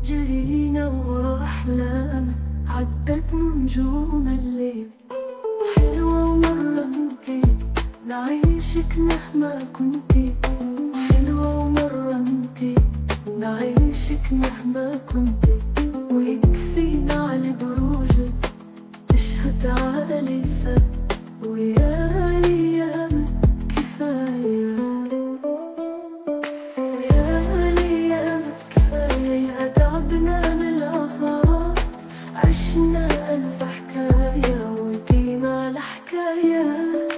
جرينا ورا أحلام عدت نجوم الليل حلوة ومرة انتي نعيشك مهما كنتي حلوة ومرة انتي نعيشك مهما كنتي ويكفينا على بروجك تشهد على فات ويا ايام كفايه يا ايام كفايه يا تعبنا من القهار عشنا الف حكايه وديما الحكايات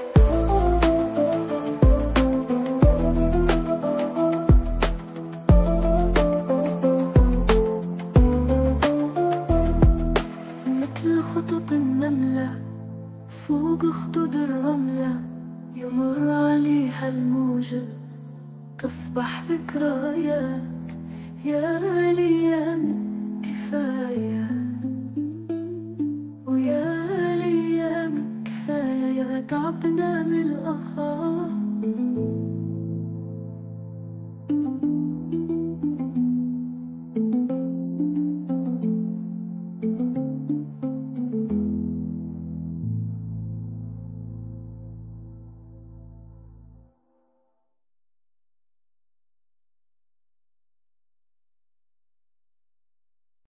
مثل خطط النملة فوق خدود الرملة يمر عليها الموجة تصبح ذكريات يا الأيام كفاية ويا الأيام كفاية يا تعبنا من القهار